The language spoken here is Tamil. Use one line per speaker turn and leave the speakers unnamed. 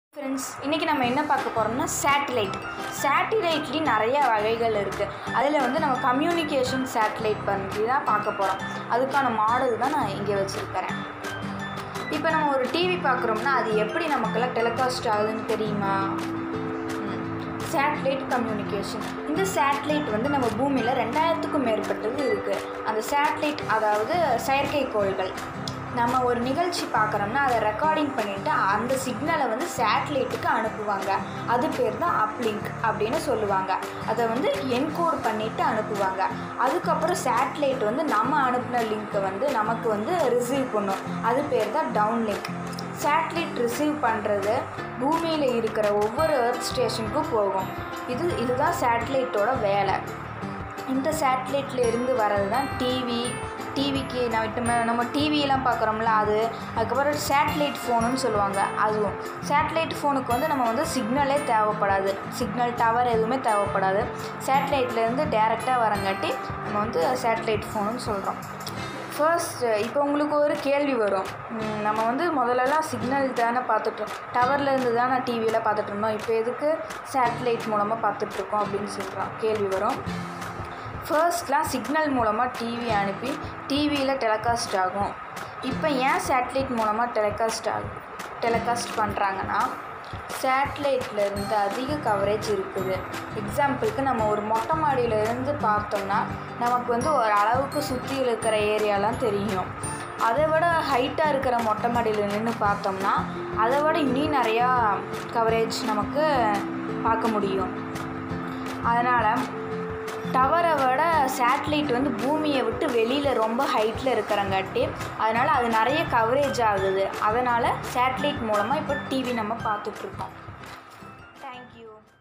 ஃப்ரெண்ட்ஸ் இன்றைக்கி நம்ம என்ன பார்க்க போகிறோம்னா சேட்டிலைட் சேட்டிலைட்லேயும் நிறைய வகைகள் இருக்குது அதில் வந்து நம்ம கம்யூனிகேஷன் சேட்டிலைட் பற்றி தான் பார்க்க போகிறோம் அதுக்கான மாடல் தான் நான் இங்கே வச்சுருக்கிறேன் இப்போ நம்ம ஒரு டிவி பார்க்குறோம்னா அது எப்படி நமக்கெல்லாம் டெலிகாஸ்ட் ஆகுதுன்னு தெரியுமா சேட்டலைட் கம்யூனிகேஷன் இந்த சேட்டலைட் வந்து நம்ம பூமியில் ரெண்டாயிரத்துக்கும் மேற்பட்டது இருக்குது அந்த சேட்டலைட் அதாவது செயற்கைக்கோள்கள் நம்ம ஒரு நிகழ்ச்சி பார்க்குறோம்னா அதை ரெக்கார்டிங் பண்ணிவிட்டு அந்த சிக்னலை வந்து சேட்டலைட்டுக்கு அனுப்புவாங்க அது பேர் தான் அப்லிங்க் அப்படின்னு சொல்லுவாங்க அதை வந்து என்கோட் பண்ணிவிட்டு அனுப்புவாங்க அதுக்கப்புறம் சேட்டலைட் வந்து நம்ம அனுப்பின லிங்க்கை வந்து நமக்கு வந்து ரிசீவ் பண்ணும் அது பேர் தான் டவுன் லிங்க் சேட்டலைட் ரிசீவ் பண்ணுறது பூமியில் இருக்கிற ஒவ்வொரு எர்த் ஸ்டேஷனுக்கும் போகும் இது இதுதான் சேட்டலைட்டோட வேலை இந்த சேட்டலைட்டில் இருந்து வர்றது தான் டிவி டிவிக்கு நம்ம நம்ம டிவியெல்லாம் பார்க்குறோம்ல அது அதுக்கப்புறம் சேட்டலைட் ஃபோனுன்னு சொல்லுவாங்க அதுவும் சேட்டலைட் ஃபோனுக்கு வந்து நம்ம வந்து சிக்னலே தேவைப்படாது சிக்னல் டவர் எதுவுமே தேவைப்படாது சேட்டலைட்லேருந்து டேரெக்டாக வரங்காட்டி நம்ம வந்து சேட்டலைட் ஃபோனுன்னு சொல்கிறோம் ஃபர்ஸ்ட் இப்போ உங்களுக்கு ஒரு கேள்வி வரும் ம், நம்ம வந்து முதல்லலாம் சிக்னல் தானே பார்த்துட்டோம் டவர்லேருந்து தானே டிவியில் பார்த்துட்டு இருந்தோம் இப்போ எதுக்கு சேட்டலைட் மூலமாக பார்த்துட்ருக்கோம் அப்படின்னு சொல்கிறோம் கேள்வி வரும் ஃபர்ஸ்ட்லாம் சிக்னல் மூலமாக டிவி அனுப்பி டிவியில் டெலிகாஸ்ட் ஆகும் இப்போ ஏன் சேட்டலைட் மூலமாக டெலிகாஸ்ட் ஆகும் டெலிகாஸ்ட் பண்ணுறாங்கன்னா சேட்டலைட்டில் இருந்து அதிக கவரேஜ் இருக்குது எக்ஸாம்பிளுக்கு நம்ம ஒரு மொட்டை மாடியில இருந்து பார்த்தோம்னா நமக்கு வந்து ஒரு அளவுக்கு சுற்றி இருக்கிற ஏரியாலாம் தெரியும் அதை விட ஹைட்டாக இருக்கிற மொட்டை மாடியில் நின்று பார்த்தோம்னா அதை விட இன்னும் நிறையா கவரேஜ் நமக்கு பார்க்க முடியும் அதனால் டவரை விட சேட்டலைட் வந்து பூமியை விட்டு வெளியில் ரொம்ப ஹைட்டில் இருக்கிறங்காட்டி அதனால் அது நிறைய கவரேஜ் ஆகுது அதனால் சேட்டலைட் மூலமாக இப்போ டிவி நம்ம பார்த்துட்ருக்கோம் தேங்க்யூ